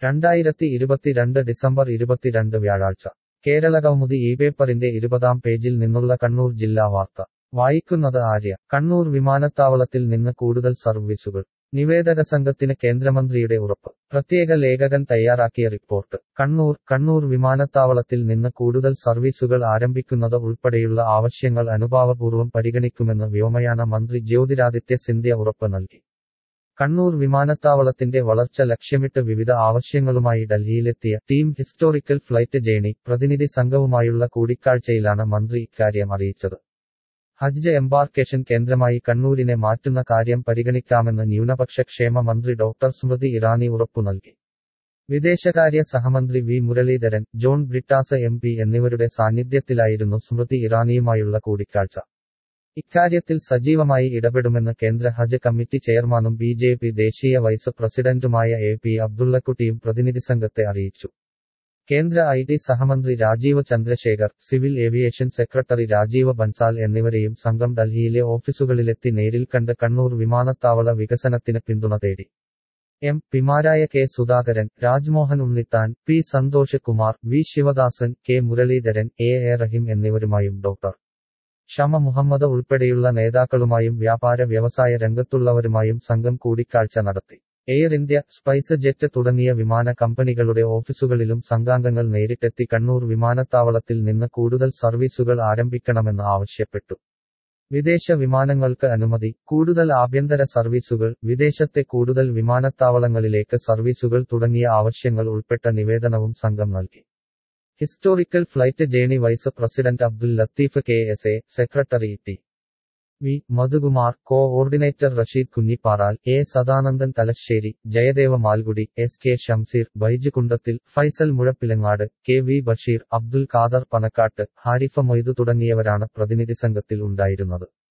രണ്ടായിരത്തി ഇരുപത്തിരണ്ട് ഡിസംബർ ഇരുപത്തിരണ്ട് വ്യാഴാഴ്ച കേരള കൗമുദി ഈ പേപ്പറിന്റെ ഇരുപതാം പേജിൽ നിന്നുള്ള കണ്ണൂർ ജില്ലാ വാർത്ത വായിക്കുന്നത് ആര്യ കണ്ണൂർ വിമാനത്താവളത്തിൽ നിന്ന് കൂടുതൽ സർവീസുകൾ നിവേദക സംഘത്തിന് കേന്ദ്രമന്ത്രിയുടെ ഉറപ്പ് പ്രത്യേക ലേഖകൻ തയ്യാറാക്കിയ റിപ്പോർട്ട് കണ്ണൂർ കണ്ണൂർ വിമാനത്താവളത്തിൽ നിന്ന് കൂടുതൽ സർവീസുകൾ ആരംഭിക്കുന്നത് ഉൾപ്പെടെയുള്ള ആവശ്യങ്ങൾ അനുഭാവപൂർവ്വം പരിഗണിക്കുമെന്ന് വ്യോമയാന മന്ത്രി ജ്യോതിരാദിത്യ സിന്ധ്യ ഉറപ്പ് നൽകി കണ്ണൂർ വിമാനത്താവളത്തിന്റെ വളർച്ച ലക്ഷ്യമിട്ട് വിവിധ ആവശ്യങ്ങളുമായി ഡൽഹിയിലെത്തിയ ടീം ഹിസ്റ്റോറിക്കൽ ഫ്ലൈറ്റ് ജേണി പ്രതിനിധി സംഘവുമായുള്ള കൂടിക്കാഴ്ചയിലാണ് മന്ത്രി ഇക്കാര്യം അറിയിച്ചത് ഹജ്ജ് എംബാർക്കേഷൻ കേന്ദ്രമായി കണ്ണൂരിനെ മാറ്റുന്ന കാര്യം പരിഗണിക്കാമെന്ന് ന്യൂനപക്ഷ ക്ഷേമ മന്ത്രി ഡോക്ടർ സ്മൃതി ഇറാനി ഉറപ്പു നൽകി വിദേശകാര്യ സഹമന്ത്രി V Muraleedharan John Brittas M P എന്നിവരുടെ സാന്നിധ്യത്തിലായിരുന്നു സ്മൃതി ഇറാനിയുമായുള്ള കൂടിക്കാഴ്ച ഇക്കാര്യത്തിൽ സജീവമായി ഇടപെടുമെന്ന് കേന്ദ്ര ഹജ്ജ് കമ്മിറ്റി ചെയർമാനും ബി ജെ പി ദേശീയ വൈസ് പ്രസിഡന്റുമായ എ പി അബ്ദുള്ളക്കുട്ടിയും പ്രതിനിധി സംഘത്തെ അറിയിച്ചു കേന്ദ്ര ഐ ടി സഹമന്ത്രി Rajeev Chandrasekhar civil aviation secretary Rajeev Bansal എന്നിവരെയും സംഘം ഡൽഹിയിലെ ഓഫീസുകളിലെത്തി നേരിൽ കണ്ട് കണ്ണൂർ വിമാനത്താവള വികസനത്തിന് പിന്തുണ തേടി എം പിമാരായ K Sudhakaran Rajmohan Unnithan P Santhosh Kumar V Sivadasan K Muraleedharan A A Rahim എന്നിവരുമായും ഡോക്ടർ ഷമ മുഹമ്മദ് ഉൾപ്പെടെയുള്ള നേതാക്കളുമായും വ്യാപാര വ്യവസായ രംഗത്തുള്ളവരുമായും സംഘം കൂടിക്കാഴ്ച നടത്തി എയർ ഇന്ത്യ സ്പൈസ് ജെറ്റ് തുടങ്ങിയ വിമാന കമ്പനികളുടെ ഓഫീസുകളിലും സംഘാംഗങ്ങൾ നേരിട്ടെത്തി കണ്ണൂർ വിമാനത്താവളത്തിൽ നിന്ന് കൂടുതൽ സർവീസുകൾ ആരംഭിക്കണമെന്ന് ആവശ്യപ്പെട്ടു വിദേശ വിമാനങ്ങൾക്ക് അനുമതി കൂടുതൽ ആഭ്യന്തര സർവീസുകൾ വിദേശത്തെ കൂടുതൽ വിമാനത്താവളങ്ങളിലേക്ക് സർവീസുകൾ തുടങ്ങിയ ആവശ്യങ്ങൾ ഉൾപ്പെട്ട നിവേദനവും സംഘം നൽകി historical flight journey vice president Abdul Latheef K S A secretary T V Madhukumar coordinator Rasheed Kunhipparal A Sadanandan Thalassery Jayadeva Malgudi S K Shamseer Baiju Kundathil Faisal Muzhappilangad K V Basheer Abdul Khader Panakkat Harifa Moidu തുടങ്ങിയവരാണ് പ്രതിനിധി സംഘത്തിൽ ഉണ്ടായിരുന്നത്